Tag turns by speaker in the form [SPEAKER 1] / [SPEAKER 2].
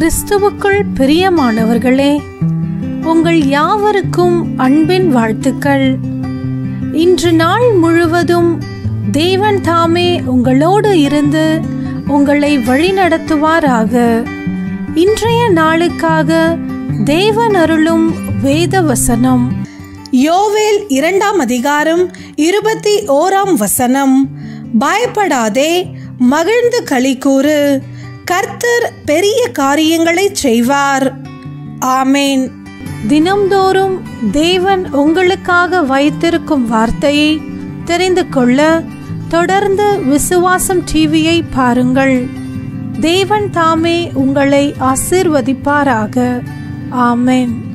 [SPEAKER 1] கிறிஸ்துவுக்குள் பிரியமானவர்களே உங்கள் யாவருக்கும் அன்பின் வாழ்த்துக்கள் இன்று நாள் முழுவதும் தேவன் தாமே உங்களோடு இருந்து உங்களை வழிநடத்துவாராக இன்றைய நாளுக்காக தேவன் அருளும் வேத வசனம்
[SPEAKER 2] யோவேல் இரண்டாம் அதிகாரம் இருபத்தி ஓராம் வசனம் பயப்படாதே மகிழ்ந்து களிக்கூறு கர்த்தர் பெரிய காரியங்களை செய்வார் ஆமேன்
[SPEAKER 1] தினம்தோறும் தேவன் உங்களுக்காக வைத்திருக்கும் வார்த்தையை தெரிந்து கொள்ள தொடர்ந்து விசுவாசம் டிவியை பாருங்கள் தேவன் தாமே உங்களை ஆசீர்வதிப்பாராக ஆமென்